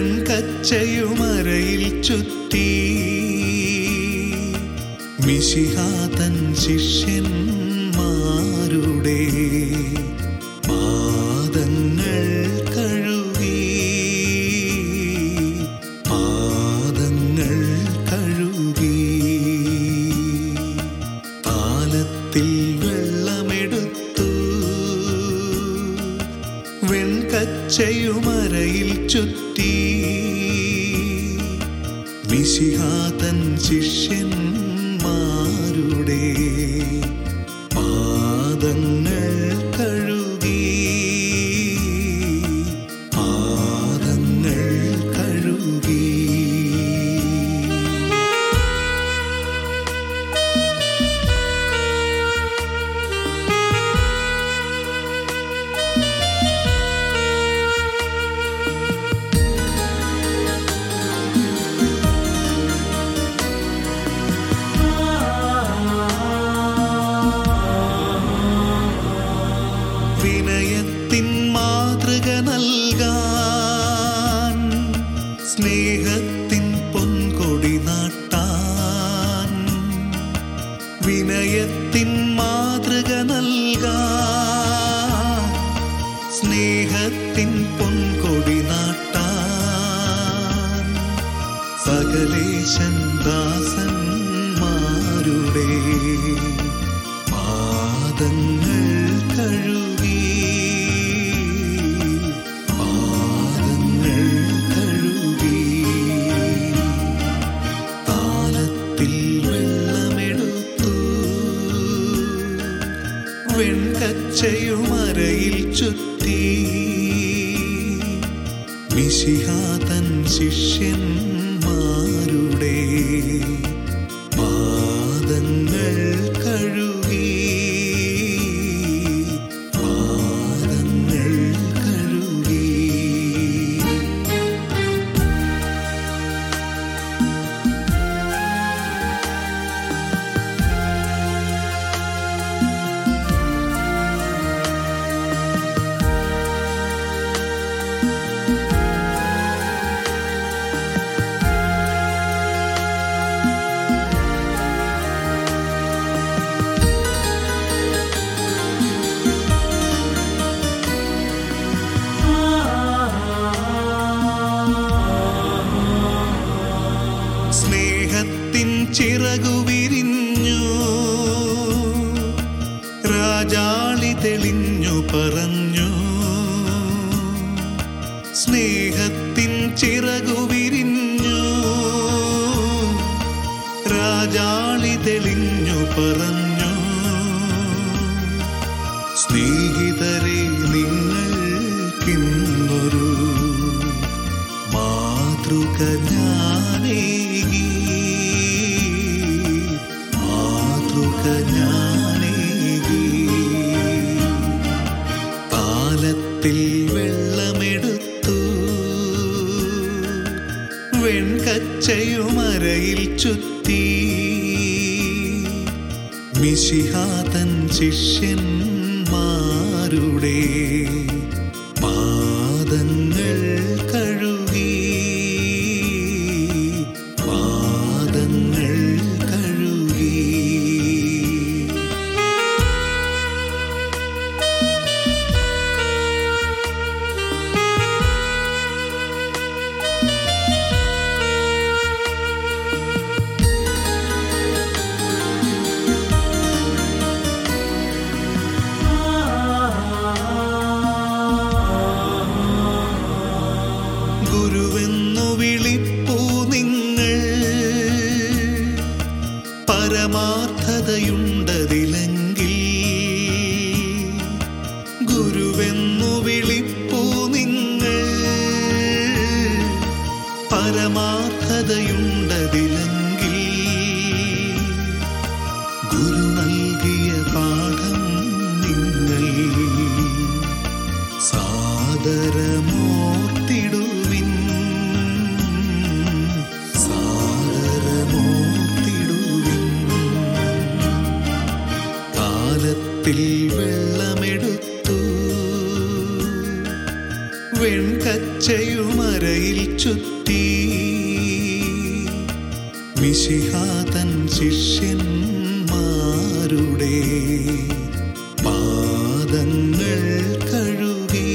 വെൺകച്ചയുമരയിൽ ചുറ്റി മിശിഹാതൻ ശിഷ്യന്മാരുടെ പാദങ്ങൾ കഴുകി പാദങ്ങൾ കഴുകി താലത്തിൽ വെള്ളമെടുത്തു വെൺകച്ചയുമരയിൽ ചുറ്റി മിശിഹാതൻ ശിഷ്യന്മാരുടെ പാദങ്ങൾ കഴുകി പാദങ്ങൾ കഴുകി വിനയത്തിൻ മാതൃക നൽകാൻ സ്നേഹത്തിൻ പൊൻകൊടി നാട്ടാൻ വിനയത്തിൻ മാതൃക നൽകാൻ സ്നേഹത്തിൻ പൊൻകൊടി നാട്ടാൻ സകലേശൻ ദാസന്മാരുടെ പാദങ്ങൾ കഴുകി പാദങ്ങൾ കഴുകി താലത്തിൽ വെള്ളമെടുത്തു വെൺകച്ചയുമരയിൽ ചുറ്റി മിശിഹാതൻ ശിഷ്യന്മാരുടെ പാദങ്ങൾ കഴുകി പാദങ്ങൾ കഴുകി സ്നേഹത്തിൻ ചിറകു വിരിഞ്ഞു രാജാളി തെളിഞ്ഞു പറഞ്ഞു സ്നേഹത്തിൻ ചിറകു വിരിഞ്ഞു രാജാളി തെളിഞ്ഞു പറഞ്ഞു സ്നേഹിതരെ നിങ്ങൾക്കിന്നൊരു മാതൃക ഞാനേകി മാതൃക ഞാനേകി താലത്തിൽ വെള്ളമെടുത്തു വെൺകച്ചയുമരയിൽ ചുറ്റി മിശിഹാതൻ ശിഷ്യന്മാരുടെ പാദങ്ങൾ കഴുകി പാദങ്ങൾ കഴുകി ഗുരുവെന്നു വിളിപ്പൂ നിങ്ങൾ പരമാർത്ഥതയുണ്ടതിലെങ്കിൽ ഗുരുവെന്നു വിളിപ്പൂ നിങ്ങൾ പരമാർത്ഥതയുണ്ടതിലെങ്കിൽ ഗുരു നൽകിയ പാഠം നിങ്ങൾ സാദരമോർത്തിടുവിൻ സാദരമോർത്തിടുവിൻ കാലത്തിൽ വെള്ളമെടുത്തു വെൺകച്ചയുമരയിൽ ചുറ്റി മിശിഹാതൻ ശിഷ്യന്മാരുടെ പാദങ്ങൾ കഴുകി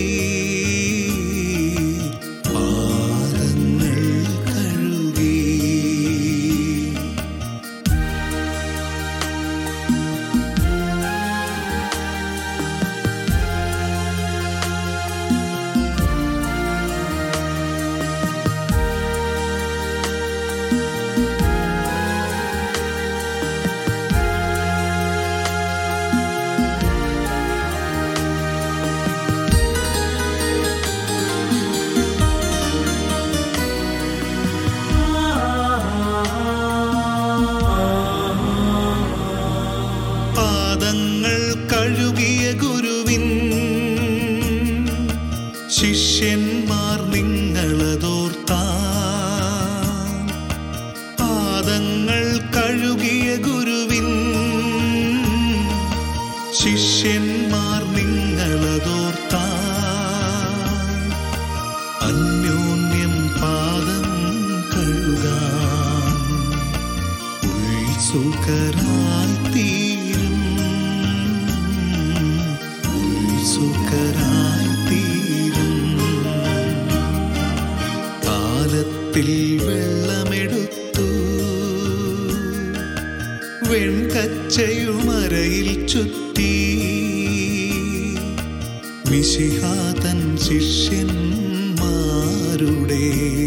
പാദങ്ങൾ കഴുകി പാദങ്ങൾ കഴുകിയ ഗുരുവിൻ ശിഷ്യന്മാർ നിങ്ങളതോർത്താ പാദങ്ങൾ കഴുകിയ ഗുരുവിൻ ശിഷ്യന്മാർ നിങ്ങളതോർത്താ അന്യോന്യം പാദം കഴുകാൻ ഉത്സുകരായി തീരും ഉത്സുകരായി തീരും കാലത്തിൽ വെള്ളമെടുത്തു വെൺകച്ചയുമരയിൽ ചുറ്റി മിശിഹാതൻ ശിഷ്യന്മാരുടെ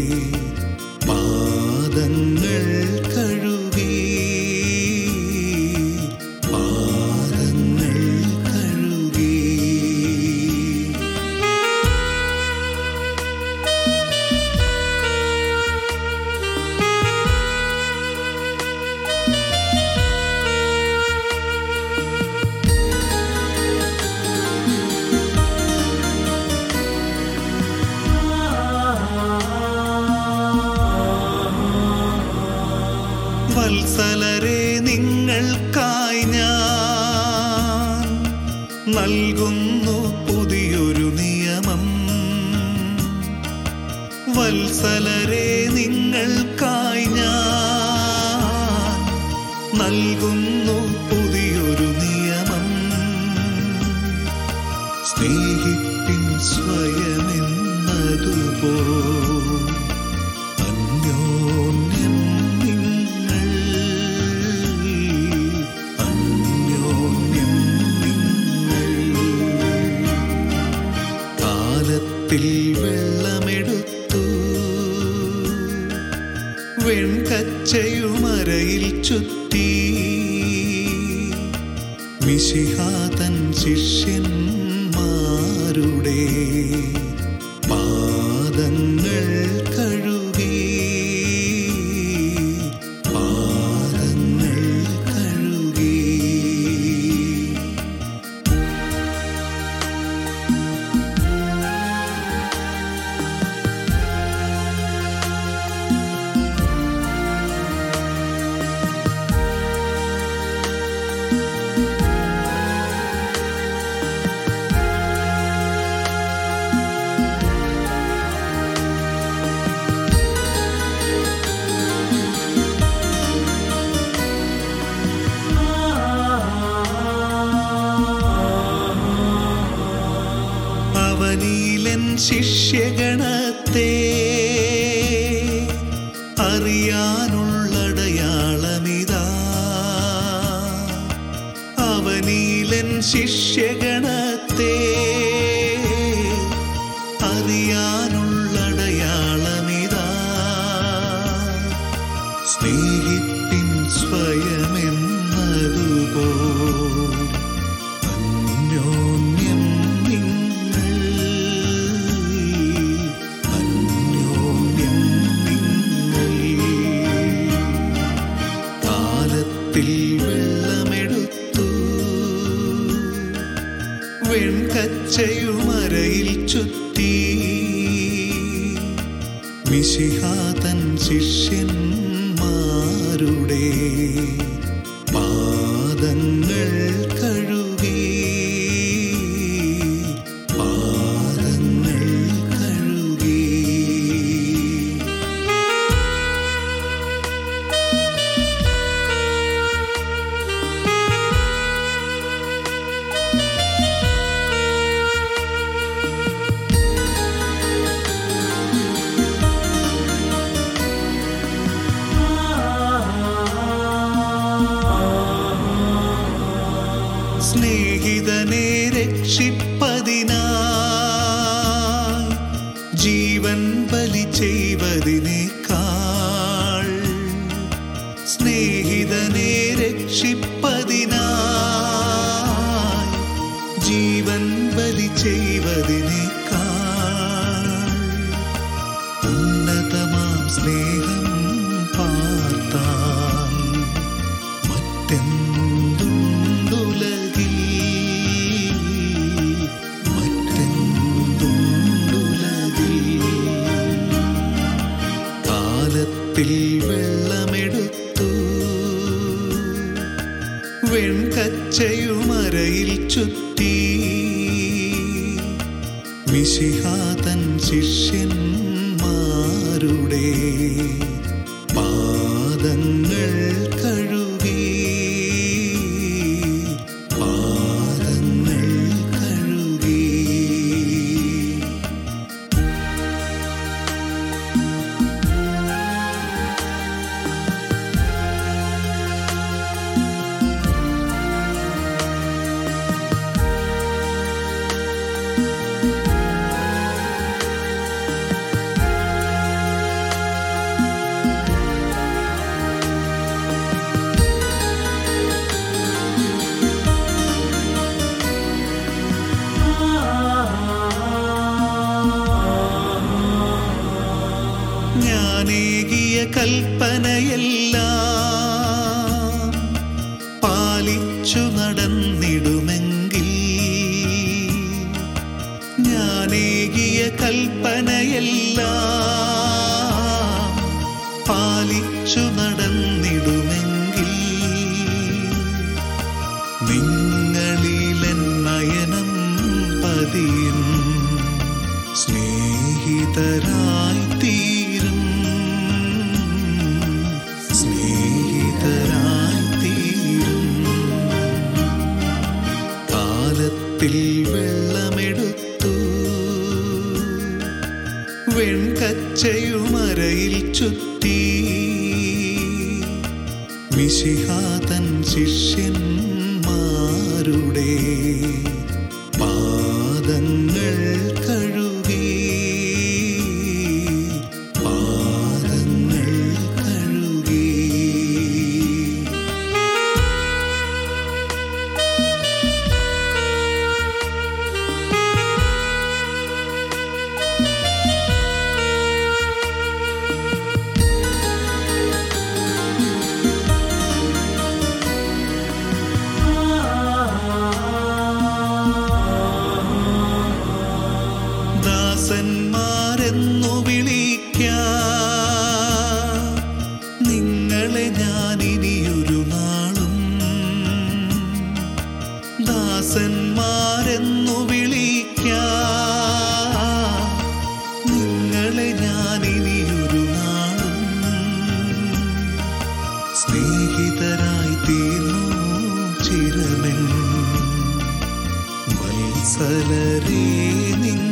പാദങ്ങൾ കഴുകി പാദങ്ങൾ കഴുകി വത്സലരെ നിങ്ങൾക്കായി ഞാൻ നൽകുന്നു പുതിയൊരു നിയമം വത്സലരെ നിങ്ങൾക്കായി ഞാൻ നൽകുന്നു പുതിയൊരു നിയമം സ്നേഹിപ്പിൻ സ്വയമെന്നതുപോ അന്യോന്യം നിങ്ങൾ അന്യോന്യം നിങ്ങൾ കാലത്തിൽ വെള്ളമെടുത്തു വെൺകച്ചയുമരയിൽ ചുറ്റി മിശിഹാതൻ ശിഷ്യന്മാരുടെ പാദങ്ങൾ കഴുകി പാദങ്ങൾ കഴുകി അവനീലൻ ശിഷ്യഗണത്തെ അറിയാനുള്ളടയാളമിതാ അവനീലൻ ശിഷ്യഗണത്തെ അറിയാനുള്ളടയാളമിതാ സ്നേഹിപ്പിൻ സ്വയമെന്നതുപോ അന്യോന്യം നിങ്ങൾ അന്യോന്യം നിങ്ങൾ കാലത്തിൽ വെള്ളമെടുത്തു വെൺകച്ചയുമരയിൽ ചുറ്റി മിശിഹാതൻ ശിഷ്യന്മാരുടെ പാദങ്ങൾ കഴുകി പാദങ്ങൾ കഴുകി ചെയ്വതിനേക്കാൾ സ്നേഹിതനെ രക്ഷിപ്പതിനായി ജീവൻ ബലി ചെയ്വതിനേക്കാൾ ഉന്നതമാം സ്നേഹം പാർത്താൽ മറ്റെന്തുണ്ടുലകിൽ മറ്റെന്തുണ്ടുലകിൽ കാലത്തിൽ വെള്ളമെടുത്തു വെൺകച്ചയുമരയിൽ ചുറ്റി മിശിഹാതൻ ശിഷ്യന്മാരുടെ പാദങ്ങൾ കഴുകി പാദങ്ങൾ കഴുകി ഞാനേകിയ കൽപ്പനയെല്ലാം പാലിച്ചു നടന്നിടുമെങ്കിൽ ഞാനേകിയ കൽപ്പനയെല്ലാം പാലിച്ചു നടന്നിടുമെങ്കിൽ നിങ്ങളിലെൻ നയനം പതിയും സ്നേഹിതരായി തീരും സ്നേഹിതരായി തീരും കാലത്തിൽ വെള്ളമെടുത്തു വെൺകച്ചയുമരയിൽ ചുറ്റി മിശിഹാതൻ ശിഷ്യന്മാരുടെ പാദങ്ങൾ കഴുകി പാദങ്ങൾ കഴുകി ദാസന്മാരെന്നു വിളിക്കാം നിങ്ങളെ ഞാൻ ഇനിയൊരു നാളും ദാസന്മാരെന്നു വിളിക്കാം നിങ്ങളെ ഞാൻ ഇനിയൊരു നാളും സ്നേഹിതരായി തീർന്നു ചിരമൻ വത്സലരേ നിങ്ങൾ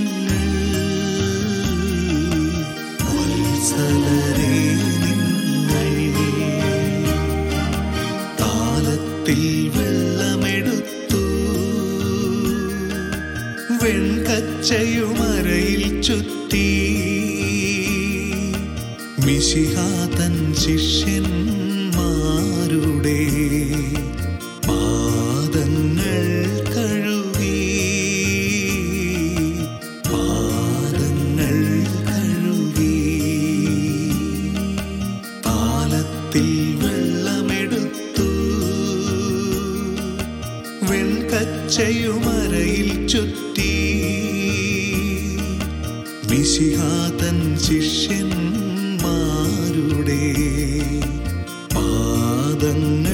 വത്സലരേ നിങ്ങൾ കാലത്തിൽ വെള്ളമെടുത്തു വെൺകച്ചയുമരയിൽ ചുറ്റി മിശിഹാതൻ ശിഷ്യന്മാരുടെ പാദങ്ങൾ കഴുകി പാദങ്ങൾ കഴുകി കാലത്തിൽ വെള്ളമെടുത്തു വെൺകച്ചയുമരയിൽ ചുറ്റി മിശിഹാതൻ ശിഷ്യന്മാരുടെ പാദങ്ങൾ